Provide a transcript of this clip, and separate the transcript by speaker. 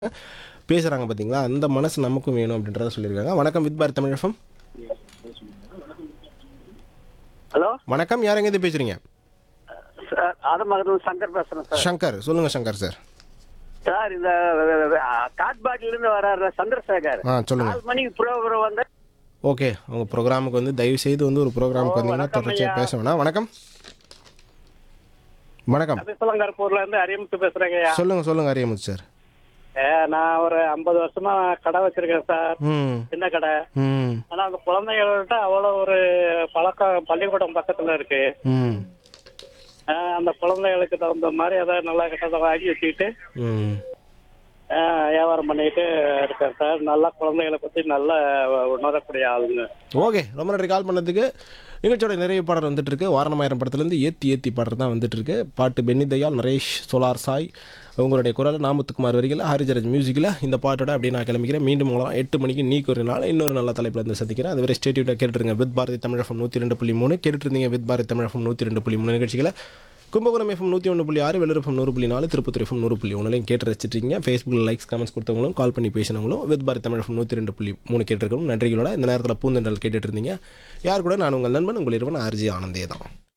Speaker 1: பேசுகிறாங்க பார்த்தீங்களா அந்த மனசு நமக்கும் வேணும் அப்படின்றத சொல்லியிருக்காங்க வணக்கம் with Bharat Tamil FM
Speaker 2: hello
Speaker 1: வணக்கம் யார் எங்கேருந்து பேசுகிறீங்க
Speaker 2: சார் ஆதமகத்தில் சங்கர் பேசுறேன் சார்
Speaker 1: சங்கர் சொல்லுங்கள் சங்கர் சார்
Speaker 2: சார் இந்த காட்பாடியில இருந்து வர்றாரு சந்திரசேகர்
Speaker 1: ஆ சொல்லுங்கள்
Speaker 2: நாலு மணிக்கு ப்ரோக்ராம் வந்து
Speaker 1: ஓகே உங்கள் ப்ரோக்ராமுக்கு வந்து தயவு செய்து வந்து ஒரு ப்ரோக்ராமுக்கு வந்தீங்கன்னா
Speaker 2: வணக்கம்
Speaker 1: தொடர்ச்சியாக
Speaker 2: ஐயா.
Speaker 1: பேச வேணாம் வணக்கம் வணக்கம்
Speaker 2: அபிசலங்கர்பூர்ல இருந்து அரியமுத்து பேசுறேங்க ஐயா
Speaker 1: சொல்லுங்கள் சொல்லுங்கள் அரியமுத்து சார்
Speaker 2: ஏ, நான் ஒரு ஐம்பது வருஷமா கடை வச்சிருக்கேன் சார்
Speaker 1: ம்
Speaker 2: சின்ன கடை
Speaker 1: ம்
Speaker 2: ஆனா அந்த குழந்தைகள்கிட்ட அவ்வளவு ஒரு பழக்கம் பள்ளிக்கூடம் பக்கத்துல இருக்கு
Speaker 1: ம்
Speaker 2: ஆ, அந்த குழந்தைகளுக்கு தகுந்த மாதிரி ஏதாவது நல்லா கிட்டதை வாங்கி வச்சுக்கிட்டு
Speaker 1: ம்
Speaker 2: ஆ, வியாபாரம் பண்ணிட்டு இருக்கேன் சார் நல்லா குழந்தைகளை பத்தி நல்லா உணரக்கூடிய ஆளுங்க
Speaker 1: ஓகே ரொம்ப நன்றி கால் பண்ணதுக்கு நிகழ்ச்சியோட நிறைய பாடல் வந்துட்டு இருக்கு வாரணமாயிரம் படத்துலேருந்து ஏத்தி ஏத்தி பாடல் தான் வந்துட்டு இருக்கு பாட்டு பென்னி தயால் நரேஷ் சோலார் சாய் உங்களுடைய குரல் நாமத்துக்குமார் வரிகள் ஹரிஜரஜ் மியூசிக்கில் இந்த பாட்டோட அப்படியே நான் கிளம்பிக்கிறேன் மீண்டும் உங்களாம் எட்டு மணிக்கு நீக்கு ஒரு நாள் இன்னொரு நல்ல தலைப்பில் இருந்து சந்திக்கிறேன் அதுவரை ஸ்டேட்டியூட்டாக கேட்டுருங்க வித் பாரதி தமிழகம் நூற்றி ரெண்டு புள்ளி மூணு கேட்டுட்டு இருந்தீங்க வித் பாரதி தமிழகம் நூற்றி ரெண்டு புள்ளி மூணு நிகழ்ச்சிகளை கும்பகோணம் எஃப்எம் நூற்றி ஒன்று புள்ளி ஆறு வெள்ளூர் நூறு புள்ளி நாலு திருப்பத்தூர் எஃப்எம் நூறு புள்ளி ஒன்றுலையும் கேட்டு ரசிச்சிருக்கீங்க ஃபேஸ்புக்கில் லைக்ஸ் கமெண்ட்ஸ் கொடுத்தவங்களும் கால் பண்ணி பேசினவங்களும் வித் பாரத் தமிழ் எஃப்எம் நூற்றி ரெண்டு புள்ளி மூணு கேட்டிருக்கணும் நன்றிகளோட இந்த நேரத்தில் பூந்தெண்டல் கேட்டுட்டு இருந்தீங்க யார் கூட நான் உங்கள் நண்பன் உங்கள் இருவன் ஆர்ஜி ஆனந்தே தான்